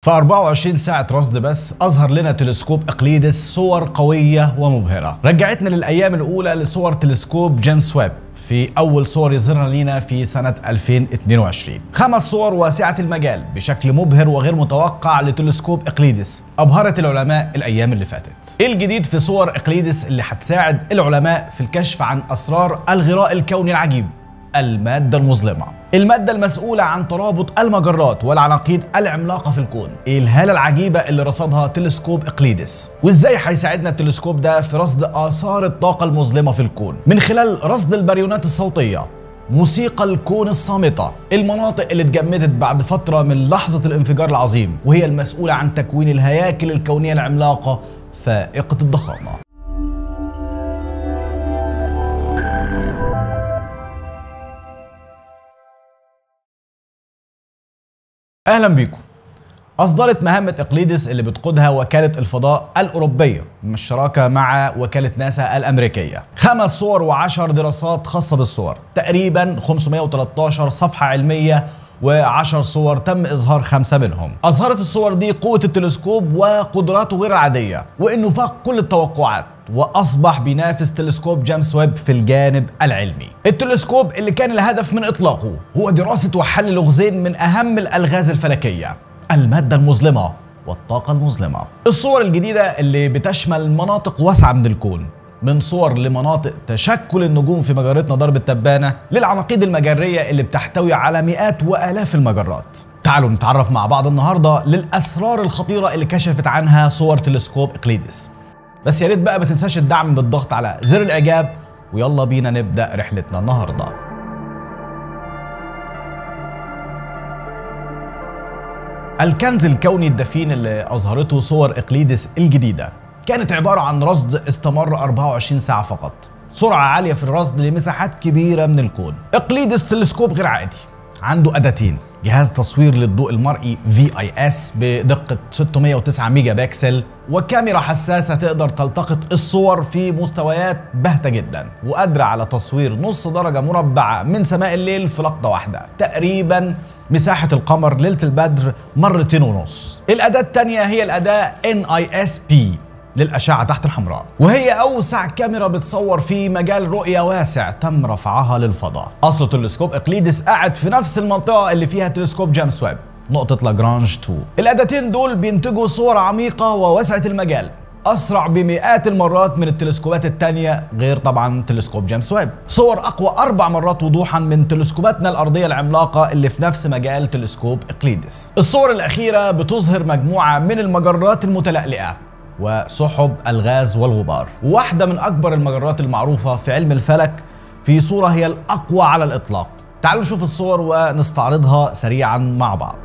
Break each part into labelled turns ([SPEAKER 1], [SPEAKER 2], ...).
[SPEAKER 1] في 24 ساعة رصد بس أظهر لنا تلسكوب إقليدس صور قوية ومبهرة رجعتنا للأيام الأولى لصور تلسكوب جيمس ويب في أول صور يظهرها لينا في سنة 2022 خمس صور واسعة المجال بشكل مبهر وغير متوقع لتلسكوب إقليدس أبهرت العلماء الأيام اللي فاتت إيه الجديد في صور إقليدس اللي هتساعد العلماء في الكشف عن أسرار الغراء الكوني العجيب المادة المظلمة المادة المسؤولة عن ترابط المجرات والعناقيد العملاقة في الكون إيه الهالة العجيبة اللي رصدها تلسكوب إقليدس وإزاي هيساعدنا التلسكوب ده في رصد آثار الطاقة المظلمة في الكون من خلال رصد الباريونات الصوتية موسيقى الكون الصامتة المناطق اللي اتجمدت بعد فترة من لحظة الانفجار العظيم وهي المسؤولة عن تكوين الهياكل الكونية العملاقة فائقة الضخامة اهلا بيكم اصدرت مهمه اقليدس اللي بتقودها وكاله الفضاء الاوروبيه بالشراكه مع وكاله ناسا الامريكيه خمس صور وعشر دراسات خاصه بالصور تقريبا 513 صفحه علميه و10 صور تم اظهار خمسه منهم اظهرت الصور دي قوه التلسكوب وقدراته غير عاديه وانه فاق كل التوقعات واصبح بينافس تلسكوب جيمس ويب في الجانب العلمي. التلسكوب اللي كان الهدف من اطلاقه هو دراسه وحل لغزين من اهم الالغاز الفلكيه، الماده المظلمه والطاقه المظلمه. الصور الجديده اللي بتشمل مناطق واسعه من الكون، من صور لمناطق تشكل النجوم في مجرتنا درب التبانه للعناقيد المجريه اللي بتحتوي على مئات والاف المجرات. تعالوا نتعرف مع بعض النهارده للاسرار الخطيره اللي كشفت عنها صور تلسكوب اقليدس. بس يا ريت بقى ما تنساش الدعم بالضغط على زر الاعجاب ويلا بينا نبدا رحلتنا النهارده الكنز الكوني الدفين اللي اظهرته صور اقليدس الجديده كانت عباره عن رصد استمر 24 ساعه فقط سرعه عاليه في الرصد لمساحات كبيره من الكون اقليدس تلسكوب غير عادي عنده اداتين جهاز تصوير للضوء المرئي في اي اس بدقة 609 ميجا بكسل وكاميرا حساسة تقدر تلتقط الصور في مستويات باهتة جدا وقادرة على تصوير نص درجة مربعة من سماء الليل في لقطة واحدة تقريبا مساحة القمر ليلة البدر مرتين ونص الأداة الثانية هي الأداة NISP للأشعة تحت الحمراء وهي أوسع كاميرا بتصور في مجال رؤية واسع تم رفعها للفضاء أصل تلسكوب إقليدس قاعد في نفس المنطقة اللي فيها تلسكوب جيمس ويب نقطة لاجرانج 2 الأداتين دول بينتجوا صور عميقة وواسعة المجال أسرع بمئات المرات من التلسكوبات التانية غير طبعا تلسكوب جيمس ويب صور أقوى أربع مرات وضوحا من تلسكوباتنا الأرضية العملاقة اللي في نفس مجال تلسكوب إقليدس الصور الأخيرة بتظهر مجموعة من المجرات المتلألئة وسحب الغاز والغبار واحدة من أكبر المجرات المعروفة في علم الفلك في صورة هي الأقوى على الإطلاق تعالوا نشوف الصور ونستعرضها سريعا مع بعض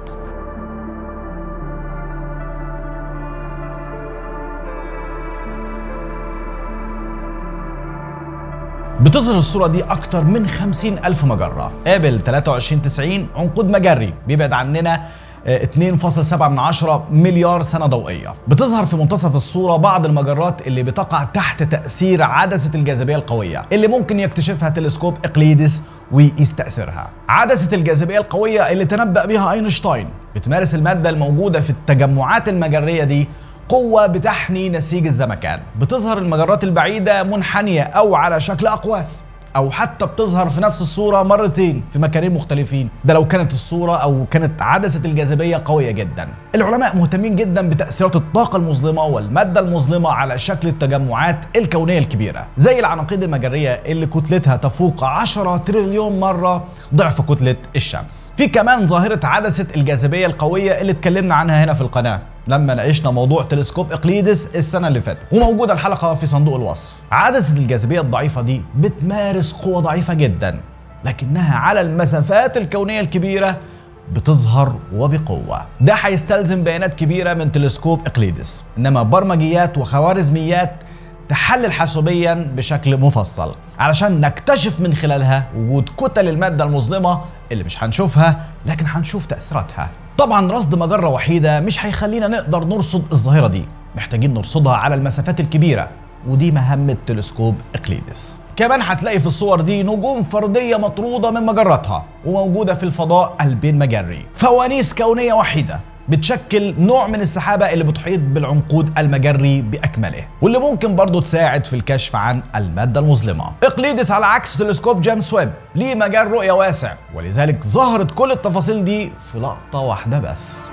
[SPEAKER 1] بتظهر الصورة دي أكتر من 50 ألف مجرة قابل 2390 عنقود مجري بيبعد عننا 2.7 من عشرة مليار سنة ضوئية بتظهر في منتصف الصورة بعض المجرات اللي بتقع تحت تأثير عدسة الجاذبية القوية اللي ممكن يكتشفها تلسكوب إقليدس ويقيس تأثيرها عدسة الجاذبية القوية اللي تنبأ بها أينشتاين بتمارس المادة الموجودة في التجمعات المجرية دي قوة بتحني نسيج الزمكان بتظهر المجرات البعيدة منحنية أو على شكل أقواس او حتى بتظهر في نفس الصوره مرتين في مكانين مختلفين ده لو كانت الصوره او كانت عدسه الجاذبيه قويه جدا العلماء مهتمين جدا بتاثيرات الطاقه المظلمه والماده المظلمه على شكل التجمعات الكونيه الكبيره زي العناقيد المجريه اللي كتلتها تفوق 10 تريليون مره ضعف كتله الشمس في كمان ظاهره عدسه الجاذبيه القويه اللي اتكلمنا عنها هنا في القناه لما ناقشنا موضوع تلسكوب اقليدس السنه اللي فاتت وموجوده الحلقه في صندوق الوصف عدسه الجاذبيه الضعيفه دي بتمارس قوه ضعيفه جدا لكنها على المسافات الكونيه الكبيره بتظهر وبقوة ده هيستلزم بيانات كبيرة من تلسكوب إقليدس إنما برمجيات وخوارزميات تحلل حاسوبيا بشكل مفصل علشان نكتشف من خلالها وجود كتل المادة المظلمة اللي مش هنشوفها لكن هنشوف تأثيراتها طبعا رصد مجرة وحيدة مش هيخلينا نقدر نرصد الظاهرة دي محتاجين نرصدها على المسافات الكبيرة ودي مهمة تلسكوب إقليدس كمان هتلاقي في الصور دي نجوم فردية مطرودة من مجراتها وموجودة في الفضاء البين مجري فوانيس كونية وحيدة بتشكل نوع من السحابة اللي بتحيط بالعنقود المجري بأكمله واللي ممكن برضه تساعد في الكشف عن المادة المظلمة إقليدس على عكس تلسكوب جيمس ويب ليه مجال رؤية واسع ولذلك ظهرت كل التفاصيل دي في لقطة واحدة بس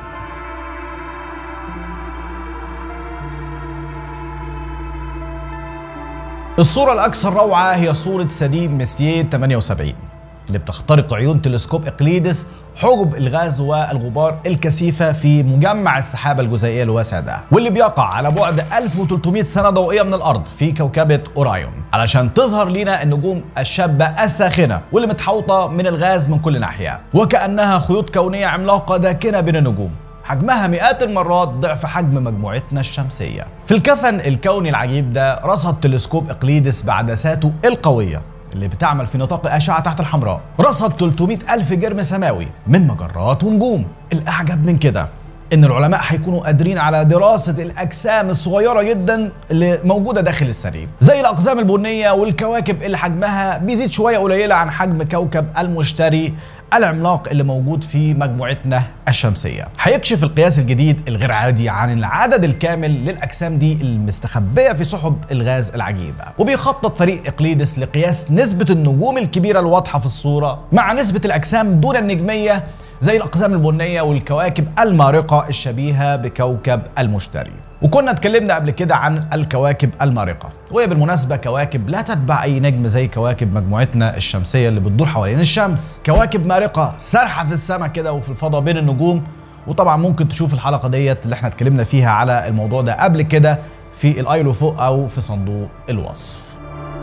[SPEAKER 1] الصورة الأكثر روعة هي صورة سديم مسييه 78 اللي بتخترق عيون تلسكوب إقليدس حجب الغاز والغبار الكثيفة في مجمع السحابة الجزيئية الواسع ده واللي بيقع على بعد 1300 سنة ضوئية من الأرض في كوكبة أورايون علشان تظهر لنا النجوم الشابة الساخنة واللي متحوطة من الغاز من كل ناحية وكأنها خيوط كونية عملاقة داكنة بين النجوم حجمها مئات المرات ضعف حجم مجموعتنا الشمسية في الكفن الكوني العجيب ده رصد تلسكوب إقليدس بعدساته القوية اللي بتعمل في نطاق الأشعة تحت الحمراء رصد 300 ألف جرم سماوي من مجرات ونجوم الأعجب من كده ان العلماء هيكونوا قادرين على دراسه الاجسام الصغيره جدا اللي موجوده داخل السرير زي الاقزام البنيه والكواكب اللي حجمها بيزيد شويه قليله عن حجم كوكب المشتري العملاق اللي موجود في مجموعتنا الشمسيه هيكشف القياس الجديد الغير عادي عن العدد الكامل للاجسام دي المستخبيه في سحب الغاز العجيبه وبيخطط فريق اقليدس لقياس نسبه النجوم الكبيره الواضحه في الصوره مع نسبه الاجسام دون النجميه زي الأقزام البنية والكواكب المارقة الشبيهة بكوكب المشتري وكنا اتكلمنا قبل كده عن الكواكب المارقة وهي بالمناسبة كواكب لا تتبع أي نجم زي كواكب مجموعتنا الشمسية اللي بتدور حوالين الشمس كواكب مارقة سارحة في السماء كده وفي الفضاء بين النجوم وطبعا ممكن تشوف الحلقة ديت اللي احنا اتكلمنا فيها على الموضوع ده قبل كده في الايلو فوق أو في صندوق الوصف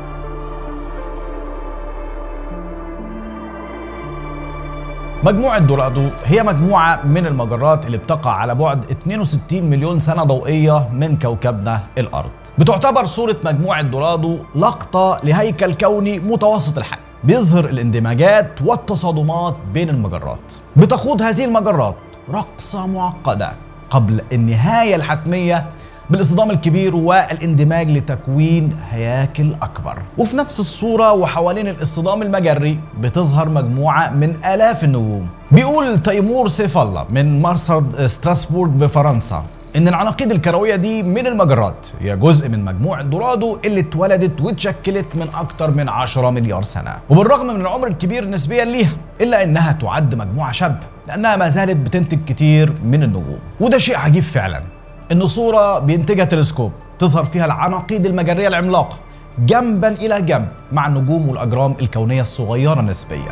[SPEAKER 1] مجموعة دورادو هي مجموعة من المجرات اللي بتقع على بعد 62 مليون سنة ضوئية من كوكبنا الأرض. بتعتبر صورة مجموعة دورادو لقطة لهيكل كوني متوسط الحجم. بيظهر الاندماجات والتصادمات بين المجرات. بتخوض هذه المجرات رقصة معقدة قبل النهاية الحتمية بالاصطدام الكبير والاندماج لتكوين هياكل اكبر وفي نفس الصوره وحوالين الاصطدام المجري بتظهر مجموعه من الاف النجوم بيقول تيمور سيف الله من مرصد ستراسبورغ بفرنسا ان العناقيد الكرويه دي من المجرات هي جزء من مجموعه دورادو اللي اتولدت واتشكلت من اكتر من 10 مليار سنه وبالرغم من العمر الكبير نسبيا ليها الا انها تعد مجموعه شابه لانها ما زالت بتنتج كتير من النجوم وده شيء عجيب فعلا ان صوره بينتجها تلسكوب تظهر فيها العناقيد المجريه العملاقه جنبا الى جنب مع النجوم والاجرام الكونيه الصغيره نسبيا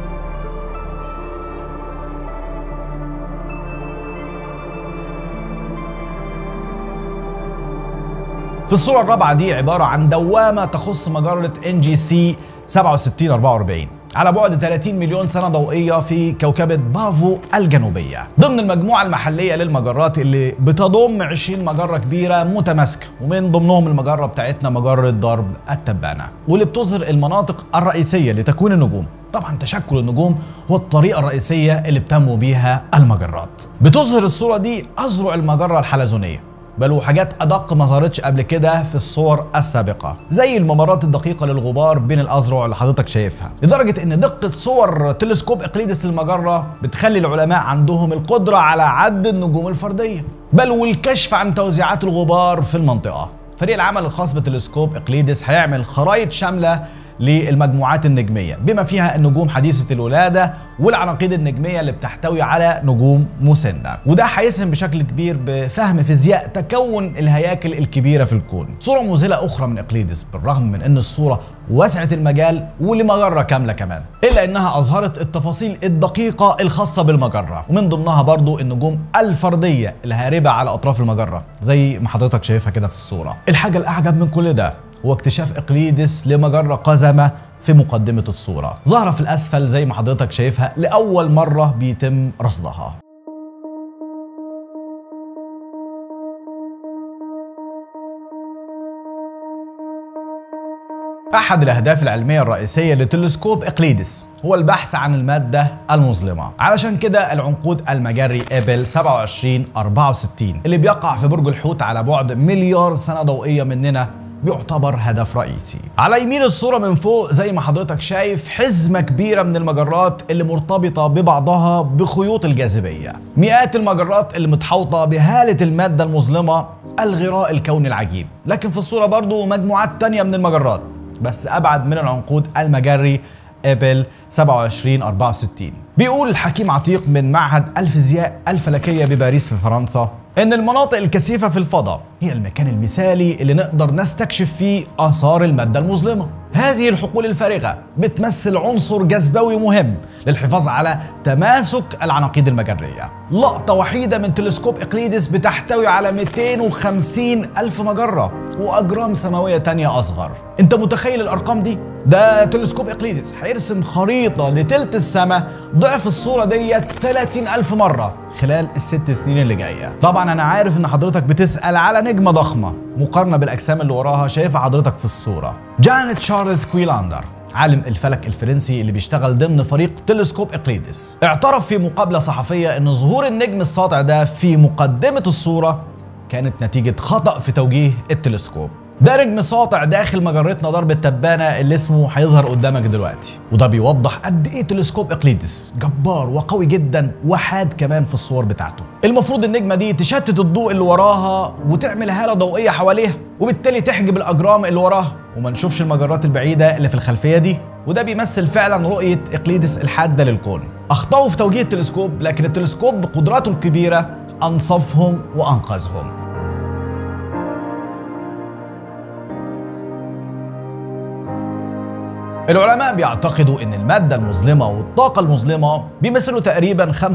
[SPEAKER 1] في الصورة الرابعة دي عبارة عن دوامة تخص مجرة ان جي سي 6744 على بعد 30 مليون سنة ضوئية في كوكبة بافو الجنوبية ضمن المجموعة المحلية للمجرات اللي بتضم 20 مجرة كبيرة متماسكة ومن ضمنهم المجرة بتاعتنا مجرة درب التبانة واللي بتظهر المناطق الرئيسية لتكوين النجوم طبعا تشكل النجوم هو الطريقة الرئيسية اللي بتنمو بيها المجرات بتظهر الصورة دي أذرع المجرة الحلزونية بل وحاجات ادق ما ظهرتش قبل كده في الصور السابقه زي الممرات الدقيقه للغبار بين الاذرع اللي حضرتك شايفها لدرجه ان دقه صور تلسكوب اقليدس للمجره بتخلي العلماء عندهم القدره على عد النجوم الفرديه بل والكشف عن توزيعات الغبار في المنطقه فريق العمل الخاص بتلسكوب اقليدس هيعمل خرائط شامله للمجموعات النجميه بما فيها النجوم حديثه الولاده والعناقيد النجميه اللي بتحتوي على نجوم مسنه وده هيسهم بشكل كبير بفهم فيزياء تكون الهياكل الكبيره في الكون صوره مذهله اخرى من اقليدس بالرغم من ان الصوره وسعت المجال ولمجره كامله كمان الا انها اظهرت التفاصيل الدقيقه الخاصه بالمجره ومن ضمنها برضو النجوم الفرديه الهاربه على اطراف المجره زي ما حضرتك شايفها كده في الصوره الحاجه الاعجب من كل ده هو اكتشاف اقليدس لمجره قزمه في مقدمة الصورة ظاهرة في الأسفل زي ما حضرتك شايفها لأول مرة بيتم رصدها أحد الأهداف العلمية الرئيسية لتلسكوب إقليدس هو البحث عن المادة المظلمة علشان كده العنقود المجري إيبل 2764 اللي بيقع في برج الحوت على بعد مليار سنة ضوئية مننا بيعتبر هدف رئيسي على يمين الصورة من فوق زي ما حضرتك شايف حزمة كبيرة من المجرات اللي مرتبطة ببعضها بخيوط الجاذبية مئات المجرات اللي متحوطة بهالة المادة المظلمة الغراء الكوني العجيب لكن في الصورة برضو مجموعات تانية من المجرات بس أبعد من العنقود المجري ابل 2764 بيقول الحكيم عتيق من معهد الفيزياء الفلكيه بباريس في فرنسا ان المناطق الكثيفه في الفضاء هي المكان المثالي اللي نقدر نستكشف فيه اثار الماده المظلمه هذه الحقول الفارغه بتمثل عنصر جذبوي مهم للحفاظ على تماسك العناقيد المجريه لقطه وحيده من تلسكوب اقليدس بتحتوي على 250 الف مجره واجرام سماويه تانية اصغر انت متخيل الارقام دي ده تلسكوب اقليدس هيرسم خريطه لتلت السماء ضعف الصوره ديت 30 الف مره خلال الست سنين اللي جايه طبعا انا عارف ان حضرتك بتسال على نجمه ضخمه مقارنه بالاجسام اللي وراها شايفها حضرتك في الصوره جانيت تشارلز كويلاندر عالم الفلك الفرنسي اللي بيشتغل ضمن فريق تلسكوب اقليدس اعترف في مقابله صحفيه ان ظهور النجم الساطع ده في مقدمه الصوره كانت نتيجه خطا في توجيه التلسكوب ده نجم ساطع داخل مجرتنا ضرب التبانة اللي اسمه هيظهر قدامك دلوقتي وده بيوضح قد ايه تلسكوب اقليدس جبار وقوي جدا وحاد كمان في الصور بتاعته المفروض النجمة دي تشتت الضوء اللي وراها وتعمل هالة ضوئية حواليها وبالتالي تحجب الأجرام اللي وراها وما نشوفش المجرات البعيدة اللي في الخلفية دي وده بيمثل فعلا رؤية إقليدس الحادة للكون أخطأوا في توجيه التلسكوب لكن التلسكوب بقدراته الكبيرة أنصفهم وأنقذهم العلماء بيعتقدوا ان المادة المظلمة والطاقة المظلمة بيمثلوا تقريبا 95%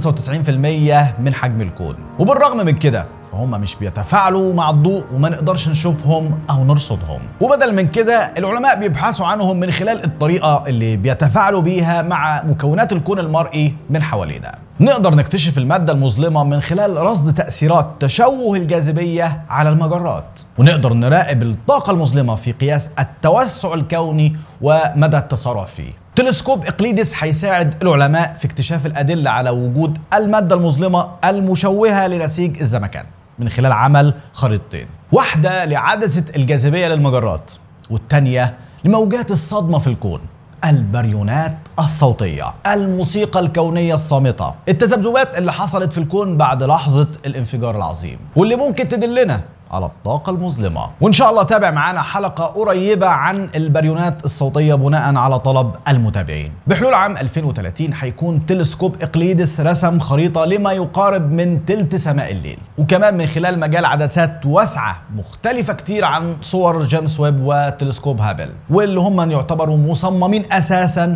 [SPEAKER 1] من حجم الكون وبالرغم من كده فهم مش بيتفاعلوا مع الضوء وما نقدرش نشوفهم او نرصدهم وبدل من كده العلماء بيبحثوا عنهم من خلال الطريقة اللي بيتفاعلوا بيها مع مكونات الكون المرئي من حوالينا نقدر نكتشف المادة المظلمة من خلال رصد تأثيرات تشوه الجاذبية على المجرات ونقدر نراقب الطاقة المظلمة في قياس التوسع الكوني ومدى التسارع فيه تلسكوب اقليدس هيساعد العلماء في اكتشاف الأدلة على وجود المادة المظلمة المشوهة لنسيج الزمكان من خلال عمل خريطتين واحدة لعدسة الجاذبية للمجرات والتانية لموجات الصدمة في الكون البريونات الصوتية الموسيقى الكونية الصامتة التذبذبات اللي حصلت في الكون بعد لحظة الانفجار العظيم واللي ممكن تدلنا على الطاقة المظلمة وإن شاء الله تابع معانا حلقة قريبة عن البريونات الصوتية بناء على طلب المتابعين بحلول عام 2030 هيكون تلسكوب إقليدس رسم خريطة لما يقارب من تلت سماء الليل وكمان من خلال مجال عدسات واسعة مختلفة كتير عن صور جيمس ويب وتلسكوب هابل واللي هم يعتبروا مصممين أساساً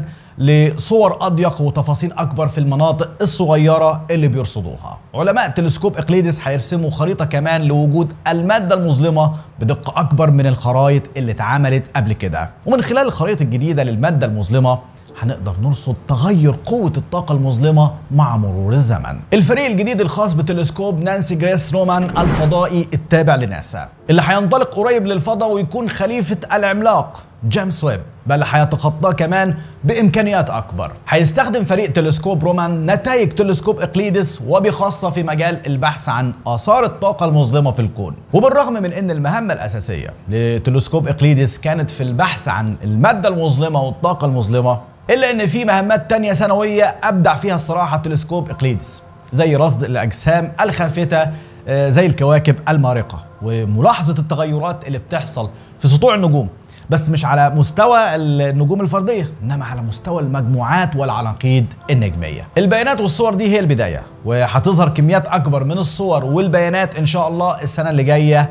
[SPEAKER 1] لصور اضيق وتفاصيل اكبر في المناطق الصغيره اللي بيرصدوها علماء تلسكوب اقليدس هيرسموا خريطه كمان لوجود الماده المظلمه بدقه اكبر من الخرائط اللي اتعملت قبل كده ومن خلال الخرائط الجديده للماده المظلمه هنقدر نرصد تغير قوة الطاقة المظلمة مع مرور الزمن. الفريق الجديد الخاص بتلسكوب نانسي جريس رومان الفضائي التابع لناسا اللي هينطلق قريب للفضاء ويكون خليفة العملاق جيمس ويب بل هيتخطاه كمان بامكانيات اكبر هيستخدم فريق تلسكوب رومان نتائج تلسكوب اقليدس وبخاصه في مجال البحث عن اثار الطاقه المظلمه في الكون وبالرغم من ان المهمه الاساسيه لتلسكوب اقليدس كانت في البحث عن الماده المظلمه والطاقه المظلمه الا ان في مهمات تانية سنويه ابدع فيها الصراحه تلسكوب اقليدس زي رصد الاجسام الخافته زي الكواكب المارقه وملاحظه التغيرات اللي بتحصل في سطوع النجوم بس مش على مستوى النجوم الفرديه انما على مستوى المجموعات والعناقيد النجميه البيانات والصور دي هي البدايه وهتظهر كميات اكبر من الصور والبيانات ان شاء الله السنه اللي جايه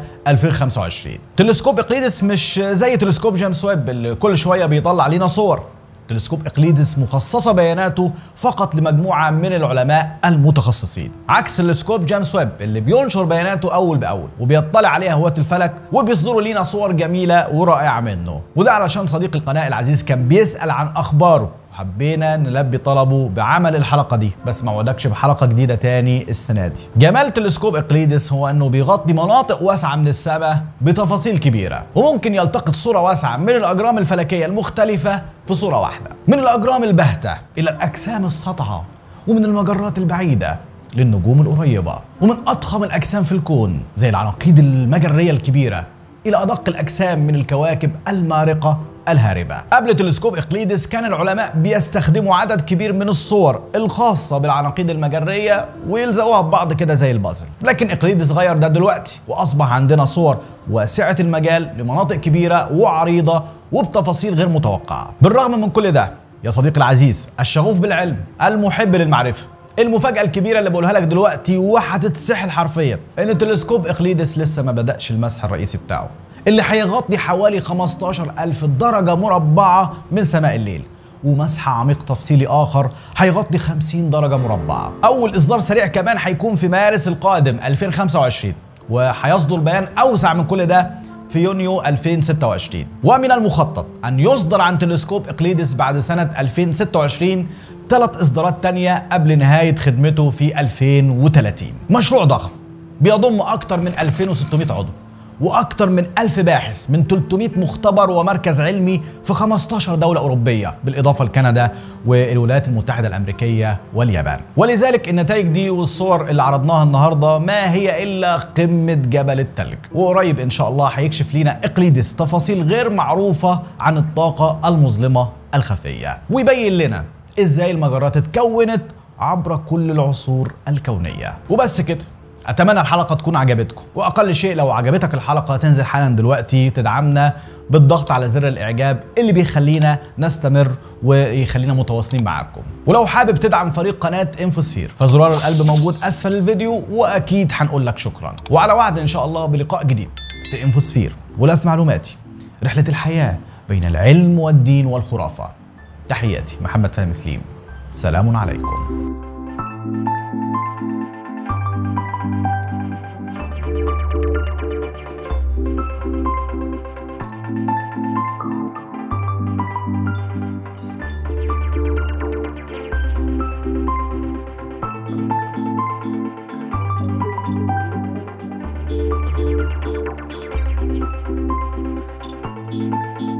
[SPEAKER 1] 2025 تلسكوب اقليدس مش زي تلسكوب جيمس ويب اللي كل شويه بيطلع لنا صور تلسكوب اقليدس مخصصه بياناته فقط لمجموعه من العلماء المتخصصين عكس تلسكوب جيمس ويب اللي بينشر بياناته اول باول وبيطلع عليها هواة الفلك وبيصدروا لينا صور جميله ورائعه منه وده علشان صديق القناه العزيز كان بيسال عن اخباره حبينا نلبي طلبه بعمل الحلقة دي بس ما وعدكش بحلقة جديدة تاني السنة دي جمال تلسكوب اقليدس هو انه بيغطي مناطق واسعة من السماء بتفاصيل كبيرة وممكن يلتقط صورة واسعة من الاجرام الفلكية المختلفة في صورة واحدة من الاجرام الباهتة الى الاجسام السطعة ومن المجرات البعيدة للنجوم القريبة ومن اضخم الاجسام في الكون زي العناقيد المجرية الكبيرة إلى أدق الأجسام من الكواكب المارقة الهاربة قبل تلسكوب إقليدس كان العلماء بيستخدموا عدد كبير من الصور الخاصة بالعناقيد المجرية ويلزقوها ببعض كده زي البازل لكن إقليدس غير ده دلوقتي وأصبح عندنا صور واسعة المجال لمناطق كبيرة وعريضة وبتفاصيل غير متوقعة بالرغم من كل ده يا صديقي العزيز الشغوف بالعلم المحب للمعرفة المفاجأة الكبيرة اللي بقولها لك دلوقتي وهتتسحل حرفيا ان تلسكوب اقليدس لسه ما بدأش المسح الرئيسي بتاعه اللي هيغطي حوالي 15 ألف درجة مربعة من سماء الليل ومسح عميق تفصيلي آخر هيغطي 50 درجة مربعة أول إصدار سريع كمان هيكون في مارس القادم 2025 وهيصدر بيان أوسع من كل ده في يونيو 2026 ومن المخطط أن يصدر عن تلسكوب إقليدس بعد سنة 2026 ثلاث إصدارات تانية قبل نهاية خدمته في 2030 مشروع ضخم بيضم أكثر من 2600 عضو واكثر من 1000 باحث من 300 مختبر ومركز علمي في 15 دولة أوروبية بالإضافة لكندا والولايات المتحدة الأمريكية واليابان ولذلك النتائج دي والصور اللي عرضناها النهاردة ما هي إلا قمة جبل التلج وقريب إن شاء الله هيكشف لنا إقليدس تفاصيل غير معروفة عن الطاقة المظلمة الخفية ويبين لنا إزاي المجرات اتكونت عبر كل العصور الكونية وبس كده اتمنى الحلقه تكون عجبتكم واقل شيء لو عجبتك الحلقه تنزل حالا دلوقتي تدعمنا بالضغط على زر الاعجاب اللي بيخلينا نستمر ويخلينا متواصلين معاكم ولو حابب تدعم فريق قناه انفوسفير فزرار القلب موجود اسفل الفيديو واكيد هنقول لك شكرا وعلى وعد ان شاء الله بلقاء جديد في انفوسفير ولا في معلوماتي رحله الحياه بين العلم والدين والخرافه تحياتي محمد فهمي سليم سلام عليكم Thank you.